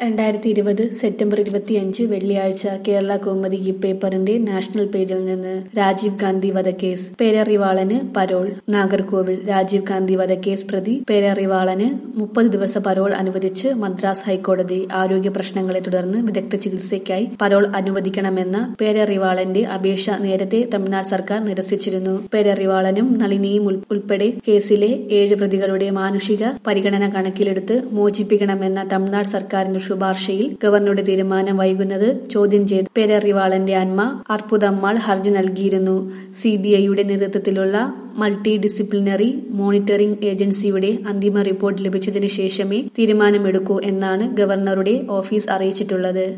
രണ്ടായിരത്തി ഇരുപത് സെപ്റ്റംബർ ഇരുപത്തിയഞ്ച് വെള്ളിയാഴ്ച കേരള കൗമുദി ഈ പേപ്പറിന്റെ നാഷണൽ പേജിൽ നിന്ന് രാജീവ് ഗാന്ധി വധക്കേസ് പേരറിവാളന് പരോൾ നാഗർകോവിൽ രാജീവ് ഗാന്ധി വധക്കേസ് പ്രതി പേരറിവാളന് മുപ്പത് ദിവസ പരോൾ അനുവദിച്ച് മദ്രാസ് ഹൈക്കോടതി ആരോഗ്യ പ്രശ്നങ്ങളെ തുടർന്ന് വിദഗ്ധ ചികിത്സയ്ക്കായി പരോൾ അനുവദിക്കണമെന്ന പേരറിവാളന്റെ അപേക്ഷ നേരത്തെ തമിഴ്നാട് സർക്കാർ നിരസിച്ചിരുന്നു പേരറിവാളനും നളിനിയും ഉൾ- ഉൾപ്പെടെ കേസിലെ ഏഴ് പ്രതികളുടെ മാനുഷിക പരിഗണന കണക്കിലെടുത്ത് മോചിപ്പിക്കണമെന്ന തമിഴ്നാട് സർക്കാരിന്റെ ശുപാർശയിൽ ഗവർണറുടെ തീരുമാനം വൈകുന്നത് ചോദ്യം ചെയ്ത് പേരറിവാളന്റെ അന്മ അർപ്പുതമ്മാൾ ഹർജി നൽകിയിരുന്നു സിബിഐയുടെ നേതൃത്വത്തിലുള്ള മൾട്ടി ഡിസിപ്ലിനറി മോണിറ്ററിംഗ് ഏജൻസിയുടെ അന്തിമ റിപ്പോർട്ട് ലഭിച്ചതിന് ശേഷമേ തീരുമാനമെടുക്കൂ എന്നാണ് ഗവർണറുടെ ഓഫീസ് അറിയിച്ചിട്ടുള്ളത്